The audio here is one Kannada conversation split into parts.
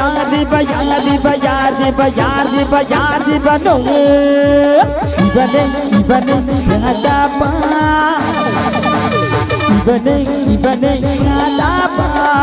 ಯಾರಿವ ಯಾರಿವ ಯಾರಿವ ಯಾರಿವ ಯಾರಿವನು ಇವನೇ ಇವನೇ ರಾಜಪ್ಪ ಇವನೇ ಇವನೇ ರಾಜಪ್ಪ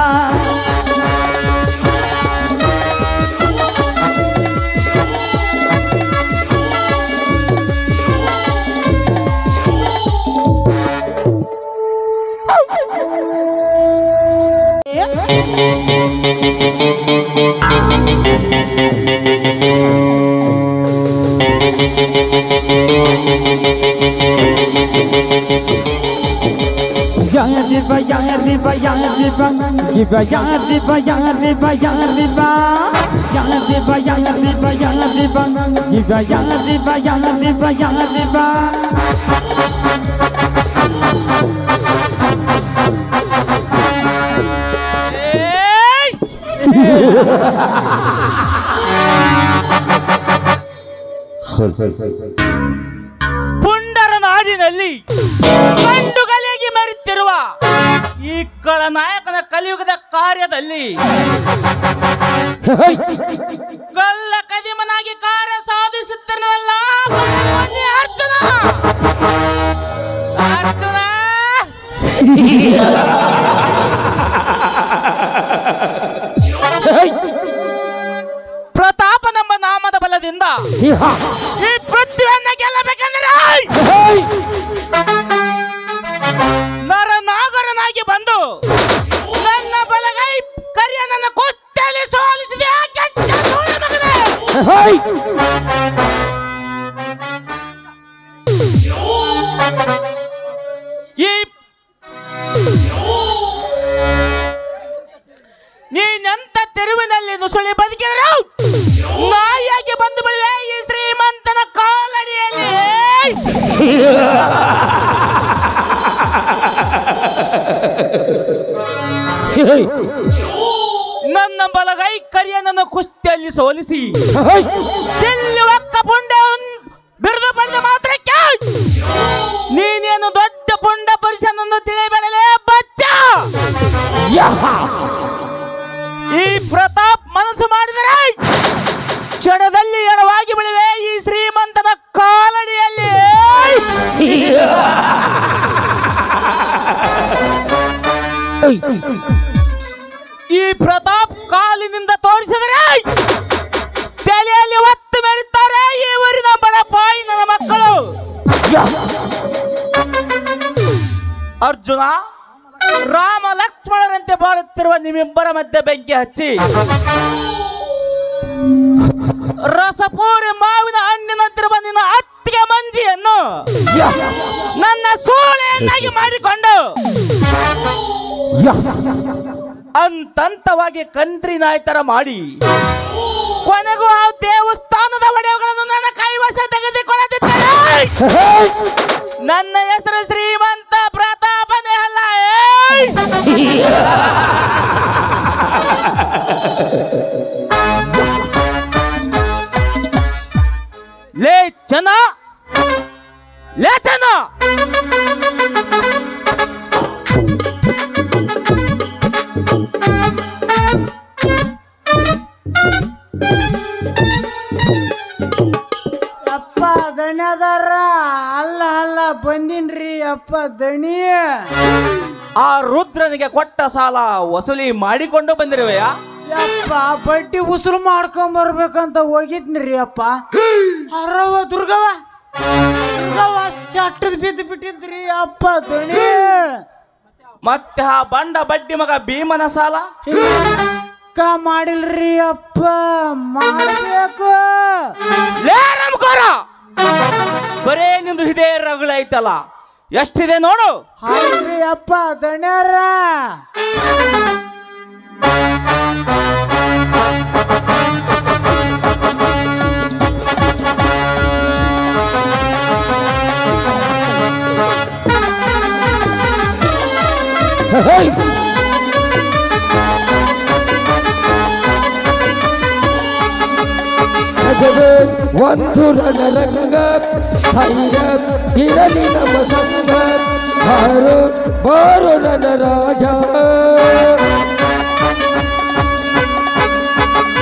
ಯಾರಿವ ಯಾರಿವ ಯಾರಿವ ಇವ ಯಾರಿವ ಯಾರಿವ ಯಾರಿವ ಯಾರಿವ ಯಾರಿವ ಯಾರಿವ ಇವ ಯಾರಿವ ಯಾರಿವ ಯಾರಿವ ಏಯ್! ಪುಂಡರ ನಾಡಿನಲ್ಲಿ ಗಂಡುಗಳಿಗೆ ಮೆರೆತಿರುವ ಈ ಕಳ ನಾಯಕನ ಕಲಿಯುಗದ ಕಾರ್ಯದಲ್ಲಿ ಕಳ್ಳ ಕದಿಮನಾಗಿ ಕಾರ್ಯ ಸಾಧಿಸುತ್ತಿರುವಲ್ಲ ಬನ್ನಿ ಅರ್ಜುನ ಅರ್ಜುನ ಪ್ರತಾಪ ನಮ್ಮ ನಾಮದ ಬಲದಿಂದ ಈ ಪೃಥ್ವಿಯನ್ನ ಗೆಲ್ಲಬೇಕಂದ್ರೆ ನರನಾಗರನಾಗಿ ಬಂದು ನನ್ನ ಬಲಗೈ ಕರಿಯ ನನ್ನ ಕುಸ್ತಿಯಲ್ಲಿ ಸೋಲಿಸಿದೆ ಆ ಕೆಟ್ಟ ಧೂಳ ಮಗನೇ. ಈ ನೀನೆಂತ ತೆರುವಿನಲ್ಲಿ ನುಸುಳಿ ಬದುಕಿದ್ರು ನಾಯಿಯಾಗಿ ಬಂದು ಬಿಡುವೆ ಈ ಶ್ರೀಮಂತನ ಕಾಲಡಿಯಲ್ಲಿ ನನ್ನ ಬಲಗೈ ಕರಿಯನನ್ನು ಕುಸ್ತಿಯಲ್ಲಿ ಸೋಲಿಸಿ ಎಲ್ಲಿ ಒಕ್ಕ ಪುಂಡ ಬಿರುದು ಪಡೆದ ಮಾತ್ರಕ್ಕೆ ನೀನೇನು ದೊಡ್ಡ ಪುಂಡ ಪುರುಷನನ್ನು ತಿಳಿಬೇಡಲೇ ಬಚ್ಚ ಈ ಪ್ರತಾಪ್ ಮನಸ್ಸು ಮಾಡಿದರೆ ಕ್ಷಣದಲ್ಲಿ ಎಡವಾಗಿ ಬಿಡುವೆ ಈ ಶ್ರೀಮಂತನ ಕಾಲಡಿಯಲ್ಲಿ ಈ ಪ್ರತಾಪ್ ಕಾಲಿನಿಂದ ತೋರಿಸಿದರೆ ತಲೆಯಲ್ಲಿ ಒತ್ತು ಮೆರೀತಾರೆ ಈ ಊರಿನ ಬಡ ಬಾಯಿ ನನ್ನ ಮಕ್ಕಳು ಅರ್ಜುನ ರಾಮ ಲಕ್ಷ್ಮಣರಂತೆ ಬಾಳುತ್ತಿರುವ ನಿಮ್ಮಿಬ್ಬರ ಮಧ್ಯೆ ಬೆಂಕಿ ಹಚ್ಚಿ ರಸಪೂರಿ ಮಾವಿನ ಹಣ್ಣಿನಂತಿರುವ ನಿನ್ನ ಅತ್ತಿಗೆ ಮಂಜಿಯನ್ನು ನನ್ನ ಸೂಳೆಯನ್ನಾಗಿ ಮಾಡಿಕೊಂಡು ಅಂತಂತವಾಗಿ ಕಂತ್ರಿ ನಾಯ್ತರ ಮಾಡಿ ಕೊನೆಗೂ ಆ ದೇವಸ್ಥಾನದ ಒಡೆಯಗಳನ್ನು ನನ್ನ ಕೈವಶ ತೆಗೆದುಕೊಳ್ಳದಿದ್ದರೆ ನನ್ನ ಹೆಸರು ಶ್ರೀಮಂತ ಪ್ರತಾಪನೇ ಅಲ್ಲ ಏಯ್! ಲೇ ಚನ ಲೇ ಚನ ಅಪ್ಪ ದಣ್ಯದಾರ ಅಲ್ಲ ಅಲ್ಲ ಬಂದಿನ್ರಿ ಅಪ್ಪ ದಣಿ ಆ ರುದ್ರನಿಗೆ ಕೊಟ್ಟ ಸಾಲ ವಸೂಲಿ ಮಾಡಿಕೊಂಡು ಬಂದಿರುವೆಯಾ ಯಪ್ಪ ಬಡ್ಡಿ ಉಸುಲು ಮಾಡ್ಕೊಂಡ್ ಬರ್ಬೇಕಂತ ಹೋಗಿದ್ನ್ರಿ ಅಪ್ಪ ಅರವ ದುರ್ಗವ ದುರ್ಗವ ಶಟ್ಟದ್ ಬಿದ್ದು ಬಿಟ್ಟಿದ್ರಿ ಅಪ್ಪ ದಣಿ ಮತ್ತೆ ಆ ಬಂಡ ಬಡ್ಡಿ ಮಗ ಭೀಮನ ಸಾಲ ಕ ಮಾಡಿಲ್ರಿ ಅಪ್ಪ ಮಾಡ್ಬೇಕು ಲೇ ರಾಮಕೋರ ಬರೇ ನಿಂದು ಇದೇ ರಗಳೈತಲ್ಲ ಎಷ್ಟಿದೆ ನೋಡು ಹೌದ್ರಿ ಅಪ್ಪ ದಣ್ಯಾರ ಒಂದು ರಣರಂಗ ಧೈರ್ಯ ಇರಲಿ ನಮ್ಮ ಸಂಗ ಬಾರು ಬಾರು ರಣ ರಾಜ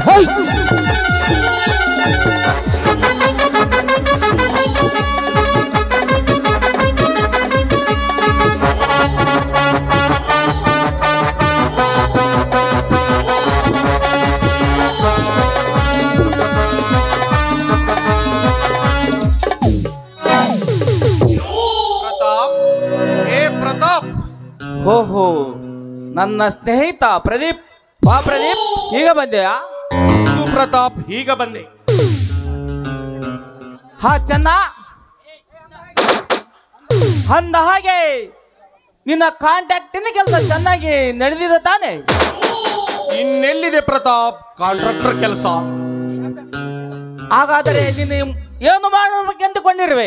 ಹೈ ಪ್ರತಾಪ್ ಏ ಪ್ರತಾಪ್ ಹೋ ಹೋ ನನ್ನ ಸ್ನೇಹಿತ ಪ್ರದೀಪ್ ಬಾ ಪ್ರದೀಪ್ ಈಗ ಬಂದೆಯಾ ಇದು ಪ್ರತಾಪ್ ಈಗ ಬಂದೆ ಹಾ ಚೆನ್ನ ಅಂದ ಹಾಗೆ ನಿನ್ನ ಕಾಂಟ್ಯಾಕ್ಟಿನ ಕೆಲಸ ಚೆನ್ನಾಗಿ ನಡೆದಿದೆ ತಾನೆ ಇನ್ನೆಲ್ಲಿದೆ ಪ್ರತಾಪ್ ಕಾಂಟ್ರಾಕ್ಟರ್ ಕೆಲಸ ಹಾಗಾದರೆ ನೀನು ಏನು ಮಾಡಬೇಕೆಂದುಕೊಂಡಿರುವೆ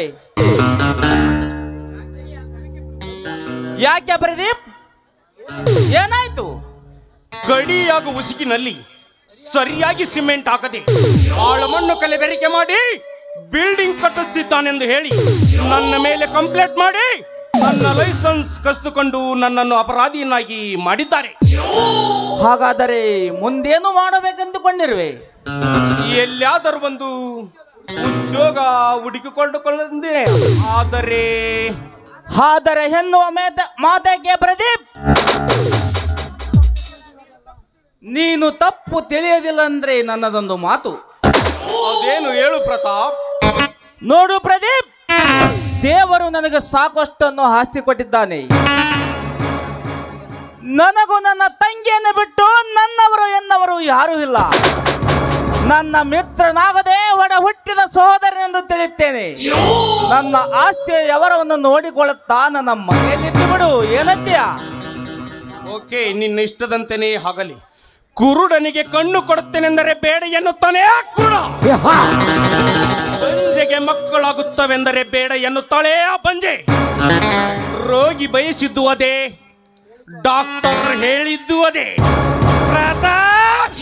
ಯಾಕೆ ಪ್ರದೀಪ್ ಏನಾಯ್ತು ಗಡಿಯಾಗ ಉಸುಕಿನಲ್ಲಿ ಸರಿಯಾಗಿ ಸಿಮೆಂಟ್ ಹಾಕದೆ ಆಳಮಣ್ಣು ಕಲೆಬೆರಿಕೆ ಮಾಡಿ ಬಿಲ್ಡಿಂಗ್ ಕಟ್ಟಿಸ್ತಿದ್ದಾನೆಂದು ಹೇಳಿ ನನ್ನ ಮೇಲೆ ಕಂಪ್ಲೇಂಟ್ ಮಾಡಿ ನನ್ನ ಲೈಸೆನ್ಸ್ ಕಸಿದುಕೊಂಡು ನನ್ನನ್ನು ಅಪರಾಧಿಯನ್ನಾಗಿ ಮಾಡಿದ್ದಾರೆ ಹಾಗಾದರೆ ಮುಂದೇನು ಮಾಡಬೇಕೆಂದುಕೊಂಡಿರುವೆ ಎಲ್ಲಿಯಾದರೂ ಒಂದು ಉದ್ಯೋಗ ಹುಡುಕಿಕೊಂಡುಕೊಳ್ಳದೆ ಆದರೆ ಆದರೆ ಎನ್ನುವ ಮೇತ ಮಾತಕ್ಕೆ ಪ್ರದೀಪ್ ನೀನು ತಪ್ಪು ತಿಳಿಯದಿಲ್ಲ ಅಂದ್ರೆ ನನ್ನದೊಂದು ಮಾತು ಅದೇನು ಹೇಳು ಪ್ರತಾಪ್ ನೋಡು ಪ್ರದೀಪ್ ದೇವರು ನನಗೆ ಸಾಕಷ್ಟನ್ನು ಆಸ್ತಿ ಕೊಟ್ಟಿದ್ದಾನೆ ನನಗೂ ನನ್ನ ತಂಗಿಯನ್ನು ಬಿಟ್ಟು ನನ್ನವರು ಎನ್ನವರು ಯಾರೂ ಇಲ್ಲ ನನ್ನ ಮಿತ್ರನಾಗದೆ ಒಡ ಹುಟ್ಟಿದ ಸಹೋದರನೆಂದು ತಿಳಿಯುತ್ತೇನೆ ನನ್ನ ಆಸ್ತಿಯ ಯವರವನ್ನು ನೋಡಿಕೊಳ್ಳುತ್ತಾ ನನ್ನ ಮನೆಯಲ್ಲಿದ್ದು ಬಿಡು ಏನಂತೀಯ ಓಕೆ ನಿನ್ನ ಇಷ್ಟದಂತೆಯೇ ಆಗಲಿ ಕುರುಡನಿಗೆ ಕಣ್ಣು ಕೊಡುತ್ತೇನೆಂದರೆ ಬೇಡ ಎನ್ನುತ್ತಾನೆ ಆ ಕುರುಡ ಏ ಹಾ ಬಂಜೆಗೆ ಮಕ್ಕಳಾಗುತ್ತವೆಂದರೆ ಬೇಡ ಎನ್ನುತ್ತಾಳೆ ಆ ಬಂಜೆ ರೋಗಿ ಬಯಸಿದ್ದು ಅದೇ ಡಾಕ್ಟರ್ ಹೇಳಿದ್ದು ಅದೇ ಪ್ರತಾಪ್!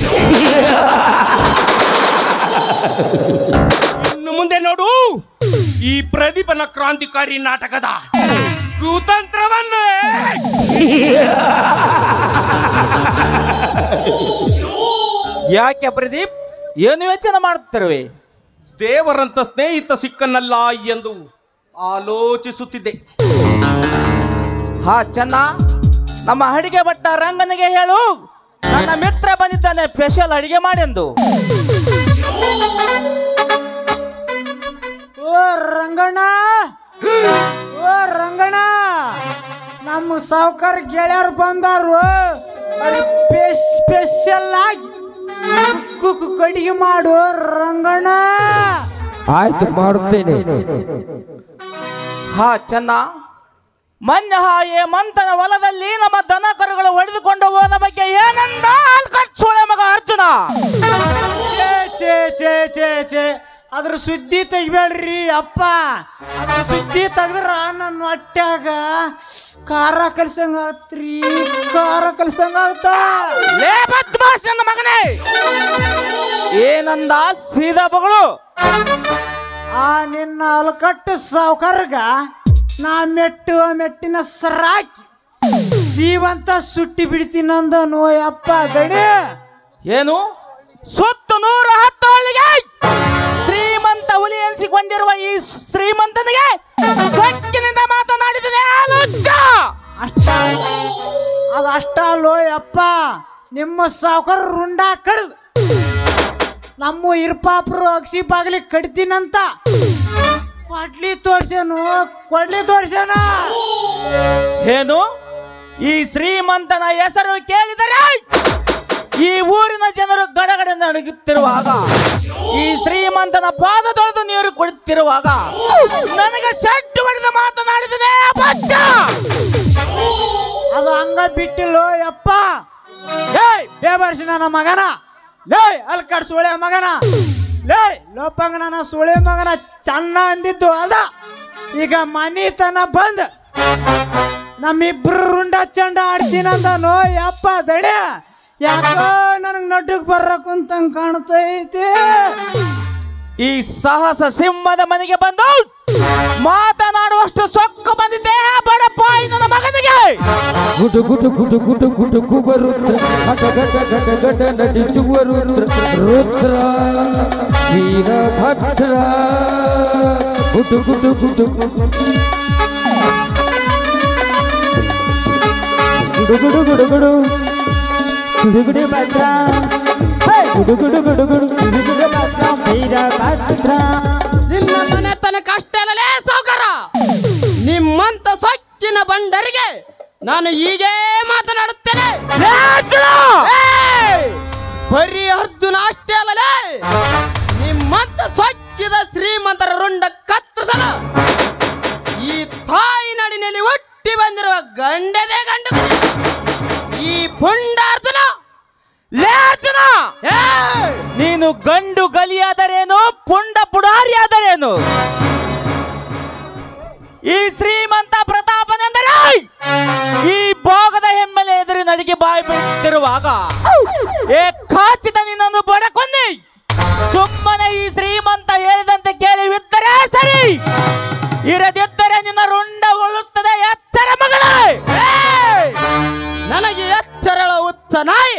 ಇನ್ನು ಮುಂದೆ ನೋಡು ಈ ಪ್ರದೀಪನ ಕ್ರಾಂತಿಕಾರಿ ನಾಟಕದ ಕುತಂತ್ರವನ್ನು ಯಾಕೆ ಪ್ರದೀಪ್ ಏನು ಯೋಚನೆ ಮಾಡುತ್ತಿರುವೆ ದೇವರಂತ ಸ್ನೇಹಿತ ಸಿಕ್ಕನಲ್ಲ ಎಂದು ಆಲೋಚಿಸುತ್ತಿದ್ದೆ ಹಾ ಚೆನ್ನ ನಮ್ಮ ಅಡಿಗೆ ಭಟ್ಟ ರಂಗನಿಗೆ ಹೇಳು ನನ್ನ ಮಿತ್ರ ಬಂದಿದ್ದಾನೆ ಸ್ಪೆಷಲ್ ಅಡಿಗೆ ಮಾಡೆಂದು ಓ ರಂಗಣ್ಣ ಓ ರಂಗಣ್ಣ ನಮ್ಮ ಸಾವುಕಾರ ಗೆಳೆಯರು ಬಂದಾರು ಸ್ಪೆಷಲ್ ಆಗಿ ಕುಕ್ಕು ಕಡಿಗೆ ಮಾಡು ರಂಗಣ್ಣ ಆಯ್ತು ಮಾಡುತ್ತೇನೆ ಹಾ ಚೆನ್ನ ಮನ್ಯ ಹಾಯೆ ಮಂತನ ಹೊಲದಲ್ಲಿ ನಮ್ಮ ದನ ಕರುಗಳು ಹೊಡೆದುಕೊಂಡು ಹೋದ ಬಗ್ಗೆ ಏನಂದ ಆಲ್ಕಟ್ ಸೋಳೆ ಮಗ ಅರ್ಜುನ ಛೇ ಛೇ ಛೇ ಛೇ ಛೇ ಅದ್ರ ಸುದ್ದಿ ತೆಗಿಬೇಡ್ರಿ ಅಪ್ಪ ಅದ್ರ ಸುದ್ದಿ ತೆಗ್ದ್ರ ನನ್ನ ಹೊಟ್ಯಾಗ ಖಾರ ಕಲ್ಸಂಗ ಆತ್ರಿ ಖಾರ ಕಲ್ಸಂಗ ಆಗ್ತಾ ಲೇ ಬದ್ಮಾಶ್ ನನ್ನ ಮಗನೇ ಏನಂದ ಸೀದಾ ಬಗಳು ಆ ನಿನ್ನ ಅಲಕಟ್ಟು ಸಾವುಕಾರಗ ನಾ ಮೆಟ್ಟು ಮೆಟ್ಟಿನ ಸರಾಕಿ ಜೀವಂತ ಸುಟ್ಟಿ ಬಿಡ್ತೀನಂದ ನೋಯಪ್ಪ ಗಡಿ ಏನು ಸುತ್ತು ನೂರ ಹತ್ತು ಹಳ್ಳಿಗೆ ಶ್ರೀಮಂತ ಹುಲಿ ಎನಿಸಿಕೊಂಡಿರುವ ಈ ಶ್ರೀಮಂತನಿಗೆ ಸಕ್ಕಿನಿಂದ ಮಾತನಾಡಿದರೆ ಆಲೋಚ ಅಷ್ಟ ಅದು ಅಷ್ಟ ಲೋಯಪ್ಪ ನಿಮ್ಮ ಸಾವುಕಾರ ರುಂಡ ಕಡ್ದು ನಮ್ಮ ಇರ್ಪಾಪ್ರು ಅಕ್ಷಿ ಬಾಗ್ಲಿ ಕಡ್ತೀನಂತ ಕೊಡ್ಲಿ ತೋರ್ಸೇನು ಕೊಡ್ಲಿ ತೋರ್ಸೇನ ಏನು ಈ ಶ್ರೀಮಂತನ ಹೆಸರು ಕೇಳಿದರೆ ಈ ಊರಿನ ಜನರು ಗಡಗಡೆ ನಡುಗುತ್ತಿರುವಾಗ ಈ ಶ್ರೀಮಂತನ ಪಾದ ತೊಳೆದು ನೀರು ಕುಡಿತಿರುವಾಗ ನನಗೆ ಸಡ್ಡು ಹೊಡೆದು ಮಾತನಾಡಿದರೆ ಬಚ್ಚ ಅದು ಹಂಗ ಬಿಟ್ಟಿಲ್ಲೋ ಯಪ್ಪ ಏಯ್ ಬೇಬರ್ಸಿ ನನ್ನ ಮಗನ ಲೇ ಅಲ್ಲಿ ಕಡ್ ಸುಳೆ ಮಗನ ಲೇ ಲೋಪಂಗನ ಸುಳೆ ಮಗನ ಚನ್ನ ಅಂದಿದ್ದು ಅದ ಈಗ ಮನಿತನ ಬಂದ್ ನಮ್ಮಿಬ್ರು ರುಂಡ ಚಂಡ ಆಡ್ತೀನಂದನು ಯಪ್ಪ ದಡೆ ಯಾಕೋ ನನಗ್ ನಡ್ಡಕ್ ಬರ್ರಕ್ಕಂತಂಗ್ ಕಾಣ್ತೈತಿ ಈ ಸಾಹಸ ಸಿಂಹದ ಮನೆಗೆ ಬಂದು ಮಾತನಾಡುವಷ್ಟು ಸೊಕ್ಕು ಬಂದಿದ್ದೆ ಬಡಪಾಯಿ ನನ್ನ ಮಗನಿಗೆ ಗುಡು ಗುಡು ಗುಡು ಗುಡು ಗುಡುಗು ಬರುತ್ತ ಘಟ ಘಟ ಘಟ ಘಟ ನಟಿಸುವ ರುದ್ರ ರುದ್ರ ವೀರಭದ್ರ ಗುಡು ಗುಡು ಗುಡು ಗುಡು ಗುಡು ಗುಡು ಗುಡು ಗುಡು ಗುಡು ಭದ್ರ ಹೇ! ಗುಡು ಗುಡು ಗುಡು ಗುಡು ಗುಡು ಗುಡು ಭದ್ರ ವೀರಭದ್ರ ನಿನ್ನ ಮನೆತನ ಕಷ್ಟ ಇಲ್ಲಲೇ ಸಾವುಕಾರ ನಿಮ್ಮಂತ ಸೊಕ್ಕಿನ ಬಂಡರಿಗೆ ನಾನು ಹೀಗೆ ಮಾತನಾಡುತ್ತೇನೆ ಏಯ್! ಬರೀ ಅರ್ಜುನ ಅಷ್ಟೇ ಅಲ್ಲಲೇ ನಿಮ್ಮಂತ ಸೊಕ್ಕಿದ ಶ್ರೀಮಂತರ ರುಂಡ ಕತ್ತರಿಸಲು ಈ ತಾಯಿ ನಡಿನಲ್ಲಿ ಹುಟ್ಟಿ ಬಂದಿರುವ ಗಂಡದೇ ಗಂಡ ಈ ಪುಂಡ ಅರ್ಜುನ ಲೇ ಅರ್ಜುನ ನೀನು ಗಂಡು ಗಲಿಯಾದರೇನು ಪುಂಡ ಪುಡಾರಿಯಾದರೇನು ಈ ಶ್ರೀಮಂತ ಪ್ರತಾಪನೆಂದರೆ ಈ ಭೋಗದ ಹೆಮ್ಮೆಲೆ ಎದುರು ನಡಿಗೆ ಬಾಯಿ ಬಿಡುತ್ತಿರುವಾಗ ಏ ಕಾಚಿದ ನಿನ್ನನ್ನು ಬಡಕೊಂಡಿ ಸುಮ್ಮನೆ ಈ ಶ್ರೀಮಂತ ಹೇಳಿದಂತೆ ಕೇಳಿವಿದ್ದರೆ ಸರಿ ಇರದಿದ್ದರೆ ನಿನ್ನ ರುಂಡಗೊಳ್ಳುತ್ತದೆ ಎಚ್ಚರ ಮಗಳೇ ಏಯ್! ನನಗೆ ಎಚ್ಚರಳ ಉತ್ತ ನಾಯಿ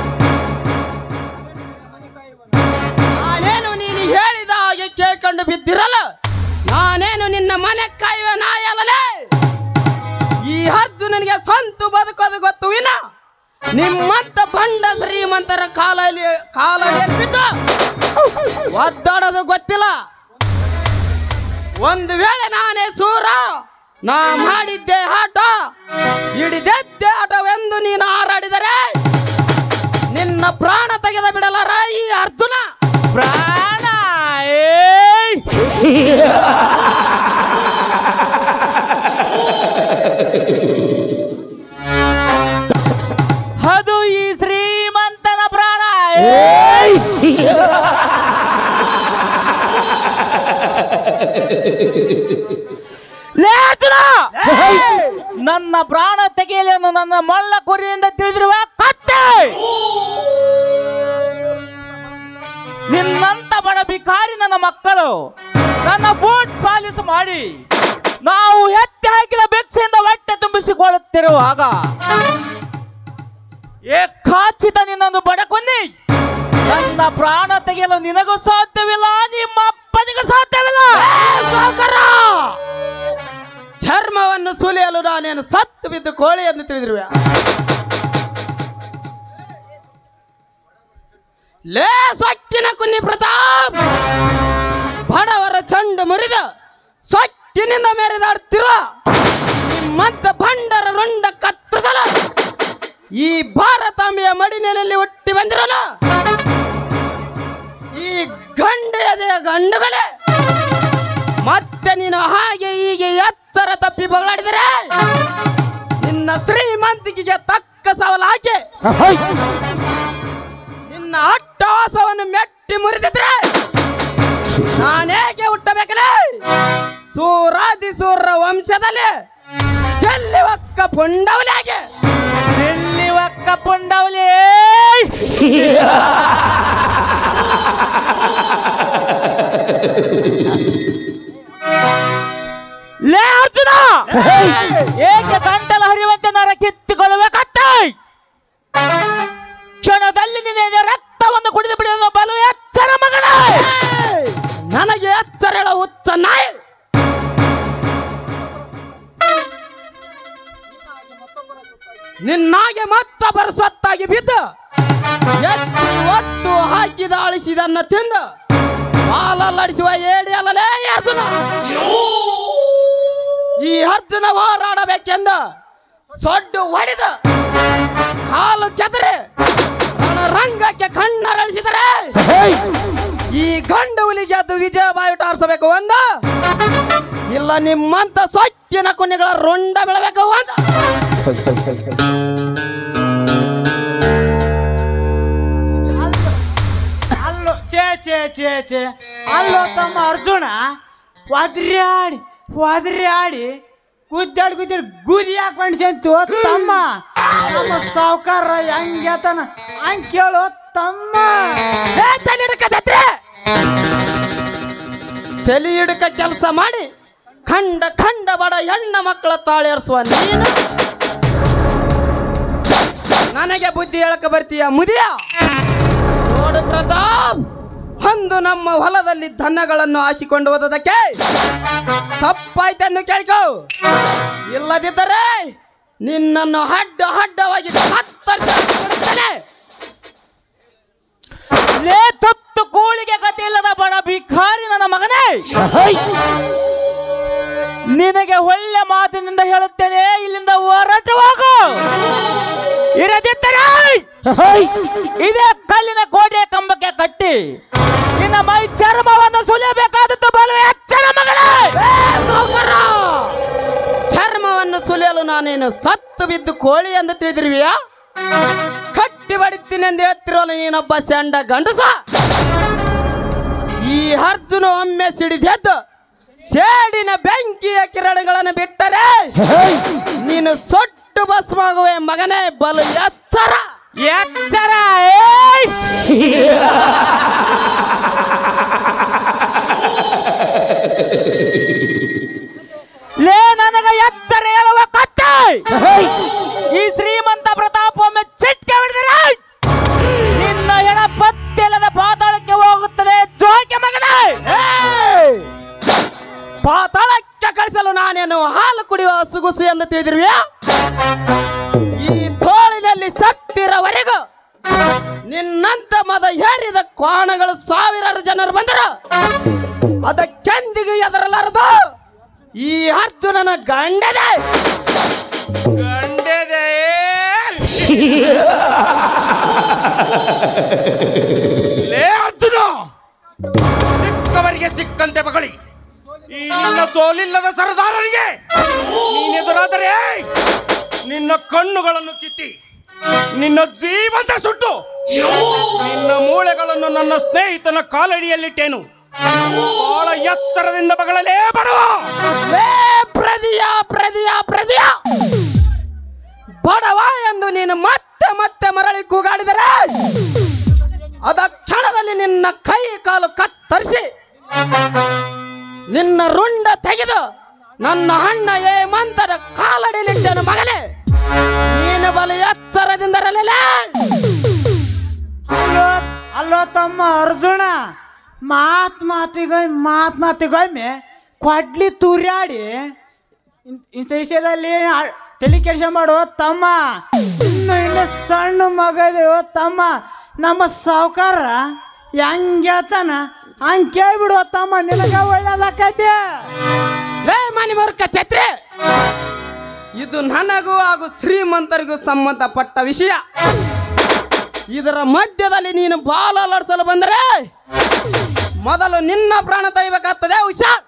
ನಾನೇನು ನೀನು ಹೇಳಿದ ಹಾಗೆ ಕೇಳ್ಕೊಂಡು ಬಿದ್ದಿರಲ್ಲ ನಾನೇನು ನಿನ್ನ ಮನೆ ಕಾಯುವ ನಾಯಿ ಅಲ್ಲಲೇ ಈ ಅರ್ಜುನನಿಗೆ ಸ್ವಂತ ಬದುಕೋದು ಗೊತ್ತು ವಿನ ನಿಮ್ಮಂತ ಬಂಡ ಶ್ರೀಮಂತರ ಕಾಲಲ್ಲಿ ಕಾಲಲ್ಲಿ ಬಿದ್ದು ಒದ್ದಾಡೋದು ಗೊತ್ತಿಲ್ಲ ಒಂದು ವೇಳೆ ನಾನೇ ಸೂರ ನಾ ಮಾಡಿದ್ದೆ ಆಟ ಹಿಡಿದೆದ್ದೆ ಆಟವೆಂದು ನೀನು ಹಾರಾಡಿದರೆ ನಿನ್ನ ಪ್ರಾಣ ತೆಗೆದ ಬಿಡಲಾರ ಈ ಅರ್ಜುನ ಪ್ರಾಣ ಏಯ್! ಅದು ಈ ಶ್ರೀಮಂತನ ಪ್ರಾಣ ಏಯ್! ಲೇ ಅರ್ಜುನ! ನನ್ನ ಪ್ರಾಣ ತೆಗೆಯಲೆನ್ನು ನನ್ನ ಮಳ್ಳ ಕುರಿಯಿಂದ ತಿಳಿದಿರುವ ಕತ್ತೆ ನಿನ್ನಂತ ಬಡ ಬಿಕಾರಿ ನನ್ನ ಮಕ್ಕಳು ನನ್ನ ಬೂಟ್ ಪಾಲಿಸ್ ಮಾಡಿ ನಾವು ಎತ್ತಿ ಹಾಕಿದ ಬೆಕ್ಸಿಂದ ಹೊಟ್ಟೆ ತುಂಬಿಸಿಕೊಳ್ಳುತ್ತಿರುವಾಗ ಏ ಖಾಚಿತ ನಿನ್ನನ್ನು ಬಡಕೊಂಡಿ ನನ್ನ ಪ್ರಾಣ ತೆಗೆಯಲು ನಿನಗೂ ಸಾಧ್ಯವಿಲ್ಲ ನಿಮ್ಮ ಅಪ್ಪನಿಗೂ ಸಾಧ್ಯವಿಲ್ಲ ಸಾವುಕಾರ! ಚರ್ಮವನ್ನು ಸುಲಿಯಲು ನಾನೇನು ಸತ್ತು ಬಿದ್ದು ಕೋಳಿಯನ್ನು ತಿಳಿದಿರುವೆ ಲೇ ಸೊಕ್ಕಿನ ಕುನ್ನಿ ಪ್ರತಾಪ್ ಬಡವರ ಚಂಡು ಮುರಿದ ಸೊಕ್ಕಿನಿಂದ ಮೆರೆದಾಡ್ತಿರುವ ನಿಮ್ಮಂತ ಭಂಡರ ರುಂಡ ಕತ್ತರಿಸಲ ಈ ಭಾರತಾಂಬೆಯ ಮಡಿನೆಲೆಯಲ್ಲಿ ಹುಟ್ಟಿ ಬಂದಿರೋಣ ಈ ಗಂಡ ಎದೆಯ ಗಂಡುಗಳೇ ಮತ್ತೆ ನೀನು ಹಾಗೆ ಹೀಗೆ ಎತ್ತರ ತಪ್ಪಿ ಬಗಳಾಡಿದರೆ ನಿನ್ನ ಶ್ರೀಮಂತಿಕೆಗೆ ತಕ್ಕ ಸವಾಲು ಹಾಕಿ ನಿನ್ನ ಅಟ್ಟವಾಸವನ್ನು ಮೆಟ್ಟಿ ಮುರಿದಿದ್ರೆ ನಾನೇಗೆ ಹುಟ್ಟಬೇಕಲೇ ಸೂರಾದಿ ಸೂರ ವಂಶದಲ್ಲಿ ಎಲ್ಲಿ ಒಕ್ಕ ಪುಂಡವಲಿಯಾಗೆ ಎಲ್ಲಿ ಒಕ್ಕ ಪುಂಡವಲಿ ಲೇ ಅರ್ಜುನ ಏಕೆ ಗಂಟಲು ಹರಿಯುವಂತೆ ನರ ಕಿತ್ತಿಕೊಳ್ಳಬೇಕತ್ತೆ ಕ್ಷಣದಲ್ಲಿ ನಿನ್ನ ರಕ್ತವನ್ನು ಕುಡಿದು ಬಿಡುವ ಬಲು ಎಚ್ಚರ ಮಗನೇ ನನಗೆ ಎತ್ತರಳ ಉತ್ತ ನಾಯಿ ನಿನ್ನಾಗೆ ಮತ್ತೊಬ್ಬರ ಸತ್ತಾಗಿ ಬಿದ್ದು ಎತ್ತಿ ಒತ್ತು ಹಾಕಿದ ಅಳಿಸಿದನ್ನ ತಿಂದು ಹಾಲಲ್ಲಡಿಸುವ ಏಡಿ ಅಲ್ಲಲೇ ಅರ್ಜುನ ಈ ಅರ್ಜುನ ಹೋರಾಡಬೇಕೆಂದ ಸೊಡ್ಡು ಹೊಡೆದ ಕಾಲು ಕೆದರೆ ರಂಗಕ್ಕೆ ಕಣ್ಣರಳಿಸಿದರೆ ಈ ಗಂಡು ಹುಲಿಗೆ ಅದು ವಿಜಯ ಬಾವುಟ ಆರಿಸಬೇಕು ಒಂದ ಇಲ್ಲ ನಿಮ್ಮಂತ ಸೊಕ್ಕಿನ ಕುಣಿಗಳ ರುಂಡ ಬೆಳಬೇಕು ಒಂದ ಅಲ್ಲೋ ಚೇ ಚೇ ಚೇ ಚೇ ಅಲ್ಲೋ ತಮ್ಮ ಅರ್ಜುನ ಒದ್ರ್ಯಾಡಿ ಒದ್ರ್ಯಾಡಿ ಗುದ್ದಾಡಿ ಗುದ್ದಾಡಿ ಗುದಿ ಹಾಕೊಂಡ್ಸಂತು ತಮ್ಮ ನಮ್ಮ ಸಾವುಕಾರ ಹೆಂಗೇತನ ಹಂಗ್ ಕೇಳೋ ತಮ್ಮ ಏ, ತಲೆ ಹಿಡ್ಕ ದತ್ರೆ! ತಲೆ ಹಿಡ್ಕ ಕೆಲಸ ಮಾಡಿ ಖಂಡ ಖಂಡ ಬಡ ಹೆಣ್ಣ ಮಕ್ಕಳ ತಾಳೇರಿಸುವ ನೀನು ನನಗೆ ಬುದ್ಧಿ ಹೇಳಕ ಬರ್ತೀಯ ಮುದಿಯ ನೋಡು ಪ್ರತಾಪ್ ಅಂದು ನಮ್ಮ ಹೊಲದಲ್ಲಿ ದನಗಳನ್ನು ಆಶಿಕೊಂಡು ಹೋದದಕ್ಕೆ ತಪ್ಪಾಯ್ತೆಂದು ಕೇಳ್ಕೊ ಇಲ್ಲದಿದ್ದರೆ ನಿನ್ನನ್ನು ಹಡ್ಡ ಹಡ್ಡವಾಗಿ ಕತ್ತರಿಸಿಬಿಡುತ್ತೇನೆ ಲೇ ತುತ್ತು ಕೂಳಿಗೆ ಗತಿ ಇಲ್ಲದ ಬಡ ಭಿಕಾರಿ ನನ್ನ ಮಗನೇ ನಿನಗೆ ಒಳ್ಳೆ ಮಾತಿನಿಂದ ಹೇಳುತ್ತೇನೆ ಇಲ್ಲಿಂದ ಹೊರಟು ಹೋಗು ಇರದಿದ್ದರೆ ಇದೇ ಕಲ್ಲಿನ ಕೋಟೆ ಕಂಬಕ್ಕೆ ಕಟ್ಟಿ ನಿನ್ನ ಮೈ ಚರ್ಮವನ್ನು ಸುಲಿಯಬೇಕಾದದ್ದು ಬಲು ಎಚ್ಚರ ಮಗನೇ ಚರ್ಮವನ್ನು ಸುಲಿಯಲು ನಾನೇನು ಸತ್ತು ಬಿದ್ದು ಕೋಳಿ ಎಂದು ತಿಳಿದಿರುವಿಯಾ ಕಟ್ಟಿ ಬಡಿತೀನಿ ಎಂದು ಹೇಳ್ತಿರೋಲ್ಲ ನೀನೊಬ್ಬ ಸೆಂಡ ಗಂಡಸ ಈ ಅರ್ಜುನ ಒಮ್ಮೆ ಸಿಡಿದೆದ್ದು ಸೇಡಿನ ಬೆಂಕಿಯ ಕಿರಣಗಳನ್ನು ಬಿಟ್ಟರೆ ನೀನು ಸೊಟ್ಟು ಭಸ್ಮಾಗುವೆ ಮಗನೇ ಬಲು ಎಚ್ಚರ ಎಚ್ಚರ ಏಯ್! ಲೇ ನನಗ ಎತ್ತರ ಹೇಳುವ ಕತ್ತೆ ಈ ಶ್ರೀಮಂತ ಪ್ರತಾಪ ಒಮ್ಮೆ ಚಿಟ್ಕೆ ಹಿಡಿದರೆ ನಿನ್ನ ಹೆಣ ಪತ್ತಿಲ್ಲದ ಪಾತಾಳಕ್ಕೆ ಹೋಗುತ್ತದೆ ಜೋಕೆ ಮಗನೇ ಪಾತಾಳಕ್ಕೆ ಕಳಿಸಲು ನಾನೇನು ಹಾಲು ಕುಡಿಯುವ ಸುಗುಸು ಎಂದು ತಿಳಿದಿರುವೆಯಾ ಈ ತೋಳಿನಲ್ಲಿ ಸತ್ತಿರವರೆಗೂ ನಿನ್ನಂತ ಮದ ಹೇರಿದ ಕೋಣಗಳು ಸಾವಿರಾರು ಜನರು ಬಂದರು ಅದಕ್ಕೆಂದಿಗೂ ಎದರಲಾರದು ಈ ಅರ್ಜುನನ ಗಂಡದೆ ಗಂಡೆದೆ ಲೇ ಅರ್ಜುನ ಸಿಕ್ಕವರಿಗೆ ಸಿಕ್ಕಂತೆ ಬಗಳಿ ಈ ನಿನ್ನ ಸೋಲಿಲ್ಲದ ಸರದಾರರಿಗೆ ನೀನೆದುರಾದರೆ ನಿನ್ನ ಕಣ್ಣುಗಳನ್ನು ಕಿತ್ತಿ ನಿನ್ನ ಜೀವಂತ ಸುಟ್ಟು ನಿನ್ನ ಮೂಳೆಗಳನ್ನು ನನ್ನ ಸ್ನೇಹಿತನ ಕಾಲಡಿಯಲ್ಲಿಟ್ಟೇನು ಬಹಳ ಎತ್ತರದಿಂದ ಬಗಳಲೇ ಬಡವ ಲೇ ಪ್ರದಿಯ ಪ್ರದಿಯ ಪ್ರದಿಯ ಬಡವ ಎಂದು ನೀನು ಮತ್ತೆ ಮತ್ತೆ ಮರಳಿ ಕೂಗಾಡಿದರೆ ಅದ ಕ್ಷಣದಲ್ಲಿ ನಿನ್ನ ಕೈ ಕಾಲು ಕತ್ತರಿಸಿ ನಿನ್ನ ರುಂಡ ತೆಗೆದು ನನ್ನ ಅಣ್ಣ ಹೇಮಂತರ ಕಾಲಡಿಲಿಟ್ಟನು ಮಗನೇ ನೀನು ಬಲು ಎತ್ತರದಿಂದರಲಿಲ್ಲ ಅಲ್ಲೋ ಅಲ್ಲೋ ತಮ್ಮ ಅರ್ಜುನ ಮಾತ್ ಮಾತಿಗೊಯ್ ಮಾತ್ ಮಾತಿಗೊಮ್ಮೆ ಕೊಡ್ಲಿ ತುರ್ಯಾಡಿ ಇನ್- ಇಂಥ ವಿಷಯದಲ್ಲಿ ಆ- ತಲೆ ಕೆಲಸ ಮಾಡು ತಮ್ಮ ಇನ್ನು ಇನ್ನು ಸಣ್ಣ ಮಗದೇವು ತಮ್ಮ ನಮ್ಮ ಸಾವುಕಾರ ಹೆಂಗ್ ಹೇಳ್ತಾನ ಹಂಗ್ ಕೇಳ್ಬಿಡು ತಮ್ಮ ನಿನಗ ಒಳ್ಳೇದಾಕೈತಿ ಲೇ ಮನಿ ಮರುಕ ಛತ್ರಿ ಇದು ನನಗೂ ಹಾಗೂ ಶ್ರೀಮಂತರಿಗೂ ಸಂಬಂಧಪಟ್ಟ ವಿಷಯ ಇದರ ಮಧ್ಯದಲ್ಲಿ ನೀನು ಬಾಲ ಅಲಾಡಿಸಲು ಬಂದರೆ ಮೊದಲು ನಿನ್ನ ಪ್ರಾಣ ತೆಗಿಬೇಕಾಗ್ತದೆ ಹುಷಾರ್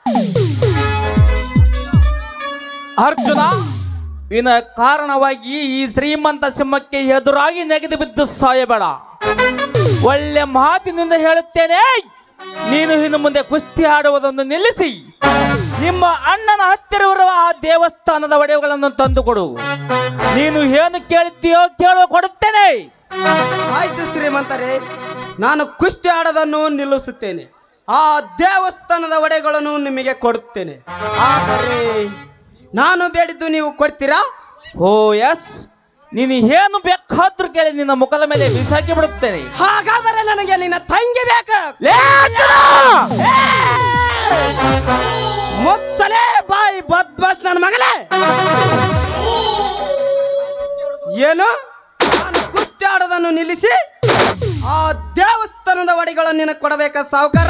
ಅರ್ಜುನ ವಿನ ಕಾರಣವಾಗಿ ಈ ಶ್ರೀಮಂತ ಸಿಂಹಕ್ಕೆ ಎದುರಾಗಿ ನೆಗೆದು ಬಿದ್ದು ಸಾಯಬೇಡ ಒಳ್ಳೆ ಮಾತಿನಿಂದ ಹೇಳುತ್ತೇನೆ ನೀನು ಇನ್ನು ಮುಂದೆ ಕುಸ್ತಿ ಆಡುವುದನ್ನು ನಿಲ್ಲಿಸಿ ನಿಮ್ಮ ಅಣ್ಣನ ಹತ್ತಿರವಿರುವ ಆ ದೇವಸ್ಥಾನದ ಒಡೆಯುಗಳನ್ನು ತಂದುಕೊಡು ನೀನು ಏನು ಕೇಳುತ್ತೀಯೋ ಕೇಳುವ ಕೊಡುತ್ತೇನೆ ಆಯ್ತು ಶ್ರೀಮಂತರೇ ನಾನು ಕುಸ್ತಿ ಆಡೋದನ್ನು ನಿಲ್ಲಿಸುತ್ತೇನೆ ಆ ದೇವಸ್ಥಾನದ ಒಡೆಗಳನ್ನು ನಿಮಗೆ ಕೊಡುತ್ತೇನೆ ಆದರೆ ನಾನು ಬೇಡಿದ್ದು ನೀವು ಕೊಡ್ತೀರಾ ಓ ಎಸ್ ನೀನು ಏನು ಬೇಕಾದ್ರೂ ಕೇಳಿ ನಿನ್ನ ಮುಖದ ಮೇಲೆ ಬಿಸಾಕಿ ಬಿಡುತ್ತೇನೆ ಹಾಗಾದರೆ ನನಗೆ ನಿನ್ನ ತಂಗಿ ಬೇಕು ಲೇ ಅರ್ಜುನ! ಮುತ್ತಲೇ ಬಾಯಿ ಬದ್ಬಸ್ ನನ್ನ ಮಗಲೇ ಏನು ನಾನು ಕುಸ್ತಿ ಆಡೋದನ್ನು ನಿಲ್ಲಿಸಿ ಆ ದೇವಸ್ಥಾನದ ಒಡೆಗಳನ್ನು ನಿನಗೆ ಕೊಡಬೇಕ ಸಾವುಕಾರ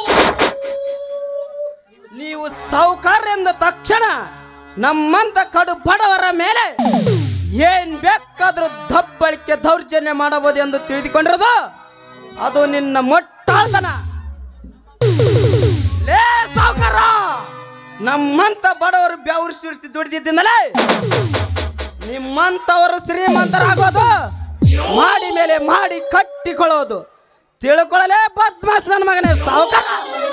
ನೀವು ಸಾವುಕಾರ ಎಂದ ತಕ್ಷಣ ನಮ್ಮಂತ ಕಡು ಬಡವರ ಮೇಲೆ ಏನ್ ಬೇಕಾದ್ರೂ ದಬ್ಬಳಿಕೆ ದೌರ್ಜನ್ಯ ಮಾಡಬಹುದು ಎಂದು ತಿಳಿದುಕೊಂಡಿರೋದು ಅದು ನಿನ್ನ ಮೊಟ್ಟಾಳ್ತನ ಲೇ ಸಾವುಕಾರ ನಮ್ಮಂತ ಬಡವರು ಬೆವರು ಸುರಿಸಿ ದುಡಿದಿದ್ದನಲೇ ನಿಮ್ಮಂತವರು ಶ್ರೀಮಂತರಾಗೋದು ಮಾಡಿ ಮೇಲೆ ಮಾಡಿ ಕಟ್ಟಿಕೊಳ್ಳೋದು ತಿಳ್ಕೊಳ್ಳಲೇ ಬದ್ಮಾಸ್ ನನ್ನ ಮಗನೇ ಸಾವುಕಾರ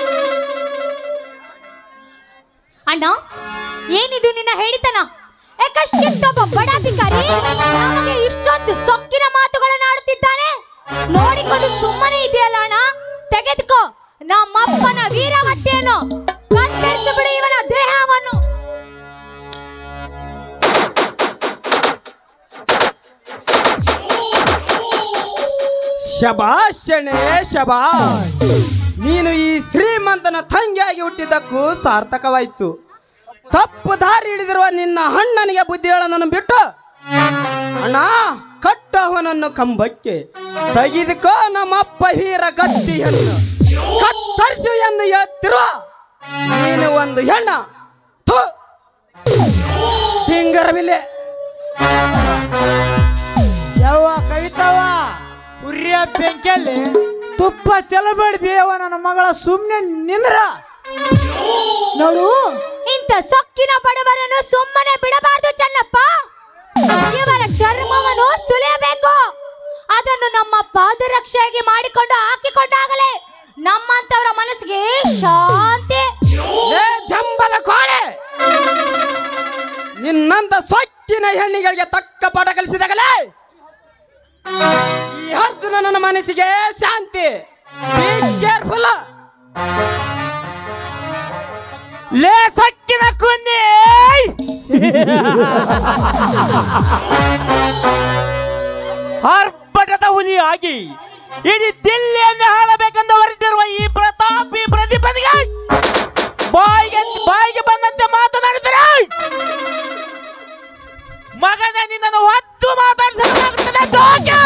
ಅಣ್ಣ ಏನಿದು ನಿನ್ನ ಹೇಳಿತನ ಯಾಕಷ್ಟೊಬ್ಬ ಬಡ ಭಿಕಾರಿ ನಮಗೆ ಇಷ್ಟೊಂದು ಸೊಕ್ಕಿನ ಮಾತುಗಳನ್ನು ಆಡುತ್ತಿದ್ದಾನೆ ನೋಡಿಕೊಂಡು ಸುಮ್ಮನೆ ಇದೆಯಲ್ಲ ಅಣ್ಣ ತೆಗೆದುಕೋ ನಮ್ಮಪ್ಪನ ವೀರವತ್ತೆಯನ್ನು ಕತ್ತರಿಸಿ ಬಿಡು ಇವನ ದೇಹವನ್ನು ಶಬಾಷಣೆ ಶಬಾಷ್ ನೀನು ಈ ಶ್ರೀಮಂತನ ತಂಗಿಯಾಗಿ ಹುಟ್ಟಿದ್ದಕ್ಕೂ ಸಾರ್ಥಕವಾಯಿತು ತಪ್ಪು ದಾರಿ ಹಿಡಿದಿರುವ ನಿನ್ನ ಅಣ್ಣನಿಗೆ ಬುದ್ಧಿ ಹೇಳೋದನ್ನು ಬಿಟ್ಟು ಅಣ್ಣ ಕಟ್ಟು ಅವನನ್ನು ಕಂಬಕ್ಕೆ ತೆಗೆದುಕೋ ನಮ್ಮಪ್ಪ ಹೀರ ಗತ್ತಿಯನ್ನು ಕತ್ತರಿಸು ಎಂದು ಹೇಳ್ತಿರುವ ನೀನು ಒಂದು ಹೆಣ್ಣ ಥು! ತಿಂಗರವಿಲೆ ಯವ್ವ ಕವಿತವ ಉರಿಯ ಬೆಂಕಿಯಲ್ಲಿ ತುಪ್ಪ ಚೆಲ್ಲಬೇಡಿ ಬೇವ ನನ್ನ ಮಗಳ ಸುಮ್ಮನೆ ನಿಂದ್ರ ನೋಡು ಇಂಥ ಸೊಕ್ಕಿನ ಬಡವರನ್ನು ಸುಮ್ಮನೆ ಬಿಡಬಾರದು ಚೆನ್ನಪ್ಪ ಇವರ ಚರ್ಮವನ್ನು ಸುಲಿಯಬೇಕು ಅದನ್ನು ನಮ್ಮ ಪಾದರಕ್ಷೆಯಾಗಿ ಮಾಡಿಕೊಂಡು ಹಾಕಿಕೊಂಡಾಗಲೇ ನಮ್ಮಂತವರ ಮನಸ್ಸಿಗೆ ಶಾಂತಿ ಏ ಜಂಬಲ ಕೋಳೆ ನಿನ್ನಂತ ಸ್ವಚ್ಛಿನ ಹೆಣ್ಣಿಗಳಿಗೆ ತಕ್ಕ ಪಾಠ ಕಲಿಸಿದಾಗಲೇ ಈ ಅರ್ಜುನ ನನ್ನ ಮನಸ್ಸಿಗೆ ಶಾಂತಿ ಕೇರ್ಫುಲ್ ಲೇ ಸಕ್ಕಿನ ಕುಂದಿ ಆರ್ಭಟದ ಹುಲಿಯಾಗಿ ಇಡೀ ದಿಲ್ಲಿಯನ್ನು ಹಾಳಬೇಕೆಂದು ಹೊರಟಿರುವ ಈ ಪ್ರತಾಪಿ ಪ್ರತಿಪದಿಗೆ ಬಾಯಿಗೆ ಬಾಯಿಗೆ ಬಂದಂತೆ ಮಾತನಾಡಿದರೆ ಮಗನ ನಿನ್ನನ್ನು ಹೊತ್ತು ಮಾತಾಡಿಸಲಾಗುತ್ತದೆ ಜೋಕೆ!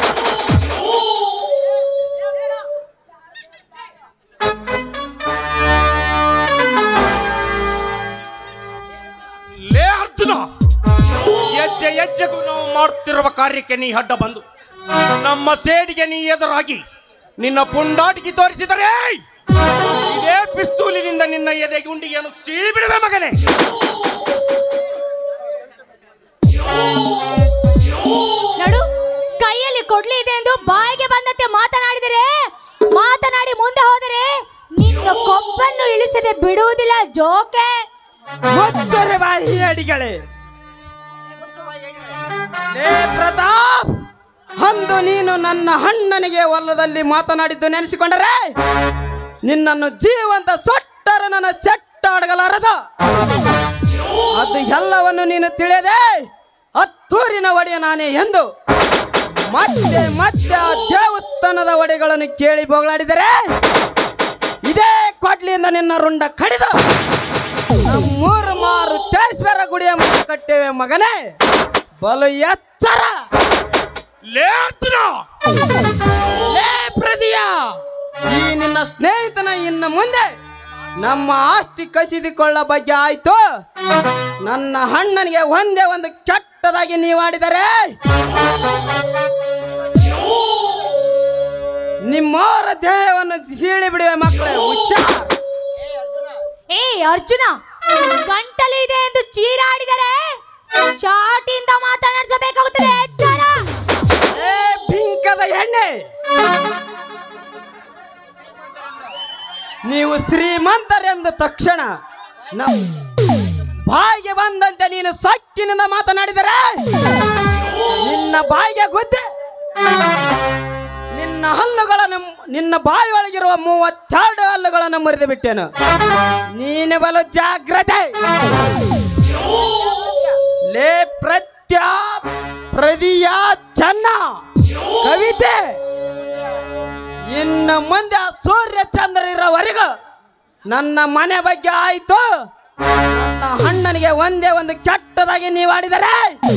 ಲೇ ಅರ್ಜುನ ಹೆಜ್ಜೆ ಹೆಜ್ಜೆಗೂ ನಾವು ಮಾಡುತ್ತಿರುವ ಕಾರ್ಯಕ್ಕೆ ನೀ ಅಡ್ಡ ಬಂದು ನಮ್ಮ ಸೇಡಿಗೆ ನೀ ಎದುರಾಗಿ ನಿನ್ನ ಪುಂಡಾಟಿಗೆ ತೋರಿಸಿದರೆ ಇದೇ ಪಿಸ್ತೂಲಿನಿಂದ ನಿನ್ನ ಎದೆ ಗುಂಡಿಗೆಯನ್ನು ಸೀಳಿ ಬಿಡುವೆ ಮಗನೇ ನಡು ಕೈಯಲ್ಲಿ ಕೊಡ್ಲಿ ಇದೆ ಎಂದು ಬಾಯಿಗೆ ಬಂದಂತೆ ಮಾತನಾಡಿದರೆ ಮಾತನಾಡಿ ಮುಂದೆ ಹೋದರೆ ನಿನ್ನ ಕೊಬ್ಬನ್ನು ಇಳಿಸದೆ ಬಿಡುವುದಿಲ್ಲ ಜೋಕೆ ಮುಚ್ಚರೆ ಬಾಯಿ ಅಡಿಗಳೇ ಲೇ ಪ್ರತಾಪ್ ಅಂದು ನೀನು ನನ್ನ ಅಣ್ಣನಿಗೆ ಹೊಲದಲ್ಲಿ ಮಾತನಾಡಿದ್ದು ನೆನೆಸಿಕೊಂಡರೆ ನಿನ್ನನ್ನು ಜೀವಂತ ಸೊಟ್ಟರ ನನ್ನ ಸೆಟ್ಟಾಡಗಲಾರದ ಅದು ಎಲ್ಲವನ್ನು ನೀನು ತಿಳಿಯದೆ ಹತ್ತೂರಿನ ಒಡೆಯ ನಾನೇ ಎಂದು ಮತ್ತೆ ಮತ್ತೆ ಆ ದೇವಸ್ಥಾನದ ಒಡೆಗಳನ್ನು ಕೇಳಿ ಬೋಗಳಾಡಿದರೆ ಇದೇ ಕೊಡ್ಲಿಯಿಂದ ನಿನ್ನ ರುಂಡ ಕಡಿದು ಮೂರು ಮಾರು ತೇಶ್ವರ ಗುಡಿಯ ಮುಂದೆ ಕಟ್ಟೇವೆ ಮಗನೇ ಬಲು ಎತ್ತರ ಲೇ ಅರ್ಜುನ ಲೇ ಪ್ರದಿಯ ಈ ನಿನ್ನ ಸ್ನೇಹಿತನ ಇನ್ನು ಮುಂದೆ ನಮ್ಮ ಆಸ್ತಿ ಕಸಿದುಕೊಳ್ಳ ಬಗ್ಗೆ ಆಯ್ತು ನನ್ನ ಅಣ್ಣನಿಗೆ ಒಂದೇ ಒಂದು ಕೆಟ್ಟದಾಗಿ ನೀವಾಡಿದರೆ ನಿಮ್ಮವರ ದೇಹವನ್ನು ಸೀಳಿ ಬಿಡುವೆ ಮಕ್ಕಳೇ ಹುಷಾರ್ ಏ ಅರ್ಜುನ ಗಂಟಲು ಇದೆ ಎಂದು ಚೀರಾಡಿದರೆ ಚಾಟಿಯಿಂದ ಮಾತನಾಡಿಸಬೇಕಾಗುತ್ತದೆ ಎಚ್ಚರ ಏ ಬಿಂಕದ ಎಣ್ಣೆ ನೀವು ಶ್ರೀಮಂತರೆಂದ ತಕ್ಷಣ ನಮ್ಮ ಬಾಯಿಗೆ ಬಂದಂತೆ ನೀನು ಸೊಕ್ಕಿನಿಂದ ಮಾತನಾಡಿದರೆ ನಿನ್ನ ಬಾಯಿಗೆ ಗುದ್ದೆ ನಿನ್ನ ಹಲ್ಲುಗಳನ್ನು ನಿನ್ನ ಬಾಯಿಯೊಳಗಿರುವ ಮೂವತ್ತೆರಡು ಹಲ್ಲುಗಳನ್ನು ಮುರಿದು ಬಿಟ್ಟೆನು ನೀನು ಬಲು ಜಾಗ್ರತೆ ಲೇ ಪ್ರತ್ಯಾ ಪ್ರದಿಯಾ ಚೆನ್ನ ಕವಿತೆ ಇನ್ನು ಮುಂದೆ ಆ ಸೂರ್ಯ ಚಂದ್ರ ಇರೋವರೆಗೂ ನನ್ನ ಮನೆ ಬಗ್ಗೆ ಆಯ್ತು ನನ್ನ ಅಣ್ಣನಿಗೆ ಒಂದೇ ಒಂದು ಕೆಟ್ಟದಾಗಿ ನೀವು ಆಡಿದರೆ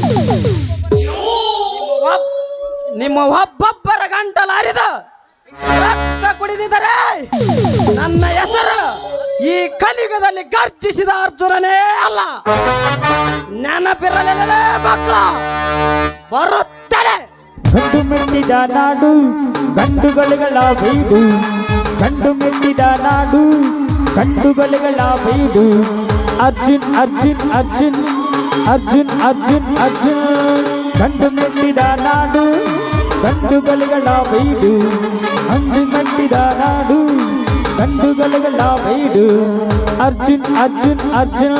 ನಿಮ್ಮ ಒಬ್- ನಿಮ್ಮ ಒಬ್ಬೊಬ್ಬರ ಗಂಟಲು ಹರಿದು ರಕ್ತ ಕುಡಿದಿದ್ದಾರೆ ನನ್ನ ಹೆಸರು ಈ ಕಲಿಯುಗದಲ್ಲಿ ಗರ್ಜಿಸಿದ ಅರ್ಜುನನೇ ಅಲ್ಲ ನೆನಪಿರಲಿಲ್ಲ ಮಕ್ಕಳ ಬರುತ್ತದೆ ಗಂಡು ಮೆಟ್ಟಿದ ನಾಡು ಗಂಡುಗಳುಗಳ ಬೈದು ಗಂಡು ಮೆಟ್ಟಿದ ನಾಡು ಗಂಡುಗಳುಗಳ ಬೈದು ಅರ್ಜುನ್ ಅರ್ಜುನ್ ಅರ್ಜುನ್ ಅರ್ಜುನ್ ಅರ್ಜುನ್ ಅರ್ಜುನ್ ಗಂಡು ಮೆಟ್ಟಿದ ನಾಡು ಗಂಡುಗಳುಗಳ ಬೈದು ಗಂಡು ಮೆಟ್ಟಿದ ನಾಡು ಗಂಡುಗಳುಗಳ ಬೈದು ಅರ್ಜುನ್ ಅರ್ಜುನ್ ಅರ್ಜುನ್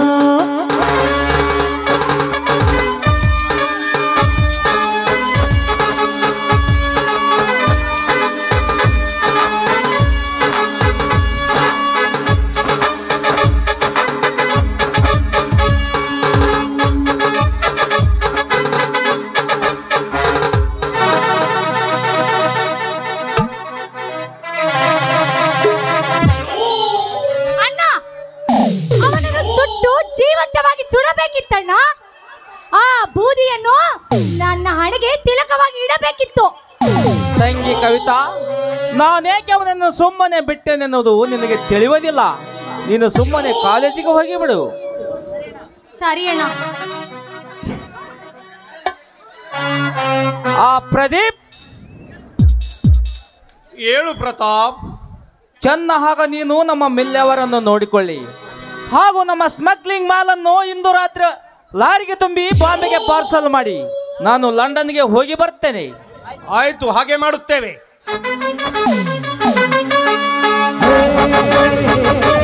ತಾಳಿಯನ್ನು ನನ್ನ ಹಣೆಗೆ ತಿಲಕವಾಗಿ ಇಡಬೇಕಿತ್ತು ತಂಗಿ ಕವಿತಾ ನಾನೇಕೆ ಅವನನ್ನು ಸುಮ್ಮನೆ ಬಿಟ್ಟೆನೆನ್ನುವುದು ನಿನಗೆ ತಿಳಿಯೋದಿಲ್ಲ ನೀನು ಸುಮ್ಮನೆ ಕಾಲೇಜಿಗೆ ಹೋಗಿಬಿಡು ಸರಿ ಅಣ್ಣ ಆ ಪ್ರದೀಪ್ ಏಳು ಪ್ರತಾಪ್ ಚೆನ್ನ ಹಾಗ ನೀನು ನಮ್ಮ ಮಿಲ್ಲೆಯವರನ್ನು ನೋಡಿಕೊಳ್ಳಿ ಹಾಗೂ ನಮ್ಮ ಸ್ಮಗ್ಲಿಂಗ್ ಮಾಲನ್ನು ಇಂದು ರಾತ್ರಿ ಲಾರಿಗೆ ತುಂಬಿ ಬಾಂಬೆಗೆ ಪಾರ್ಸಲ್ ಮಾಡಿ ನಾನು ಲಂಡನ್ಗೆ ಹೋಗಿ ಬರ್ತೇನೆ ಆಯ್ತು ಹಾಗೆ ಮಾಡುತ್ತೇವೆ ಹೇ